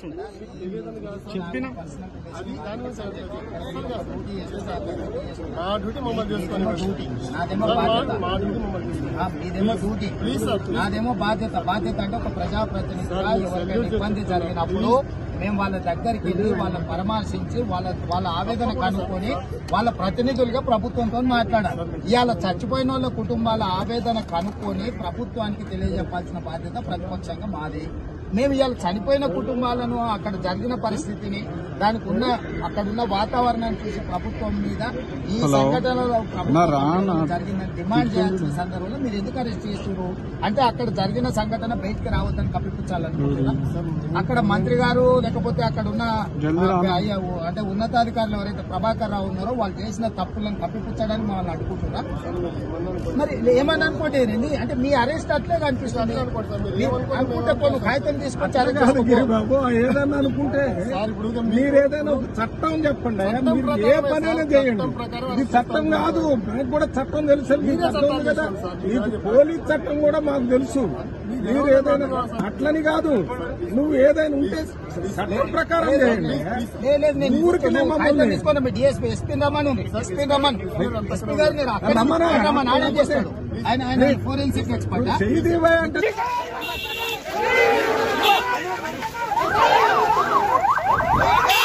వస్తుంది చెప్పిన అది దాని గురించి మా డ్యూటీ మమ్మల్ని చేసుకొని నాదేమో బాధ్యత మా డ్యూటీ మమ్మల్ని చేసుకొని ఆ, మీదేమో డ్యూటీ ప్లీజ్ సార్ ప్లీజ్ నాదేమో బాధ్యత బాధ్యత అంటే ఒక ప్రజాప్రతినిధిగా ఎవరికైనా ఇబ్బంది జరిగినప్పుడు మేము వాళ్ళ దగ్గరికి వెళ్ళి వాళ్ళని పరామర్శించి వాళ్ళ వాళ్ళ ఆవేదన కనుక్కొని వాళ్ళ ప్రతినిధులుగా ప్రభుత్వంతో మాట్లాడాలి ఇవాళ చచ్చిపోయిన వాళ్ళ కుటుంబాల ఆవేదన కనుక్కొని ప్రభుత్వానికి తెలియజెప్పాల్సిన బాధ్యత ప్రతిపక్షంగా మాది మేము ఇవాళ చనిపోయిన కుటుంబాలను అక్కడ జరిగిన పరిస్థితిని దానికి ఉన్న అక్కడ ఉన్న వాతావరణాన్ని చూసి ప్రభుత్వం మీద ఈ సంఘటనలో ప్రభుత్వం జరిగిందని డిమాండ్ చేయాల్సిన సందర్భంలో మీరు ఎందుకు అరెస్ట్ చేస్తున్నారు అంటే అక్కడ జరిగిన సంఘటన బయటికి రావద్దని కప్పిపుచ్చాలనుకుంటున్నా అక్కడ మంత్రి గారు లేకపోతే అక్కడ ఉన్న ఆ, అయ్య, అంటే ఉన్నతాధికారులు ఎవరైతే ప్రభాకర్ రావు ఉన్నారో వాళ్ళు చేసిన తప్పులను కప్పిపుచ్చడానికి మమ్మల్ని అడ్డుకుంటున్నా మరి ఏమని అనుకోండి ఏంటి? అంటే మీ అరెస్ట్ అట్లే కనిపిస్తుంది మీరు అనుకుంటే కొన్ని కాగితం తీసుకొచ్చి అరెస్ట్ కాదు చేసుకో. గిరిబాబు ఏదన్నా అనుకుంటే సార్ ఇప్పుడు ఇంకా మీరు ఏదైనా ఒక చట్టం చెప్పండి చట్టం మీరు ఏ ప్రకారమే పనైనా సార్, చేయండి చట్టం ప్రకారం ఇది చట్టం కాదు మాకు కూడా చట్టం తెలుసు మీకు అర్థం ఉంది కదా ఇది పోలీస్ చట్టం కూడా మాకు తెలుసు మీరు ఏదైనా అట్లని కాదు నువ్వు ఏదైనా ఉంటే చట్టం ప్రకారం చేయండి లేదు, లేదు, నేను ఊరికి తీసుకున్నాను. మమ్మల్ని- కాగితం తీసుకున్నాను. మీ డిఎస్పీ ఎస్పీ రమ్మని ఉంది ఎస్పీ రమ్మన్ ఎస్పీ గారు మీరు అక్కడ రమ్మనా? రమ్మని ఆయన చేస్తాడు ఆయన ఆయన ఫోరెన్సిక్ ఎక్స్పర్ట్ చెయ్యి తీవా అంటే ఆ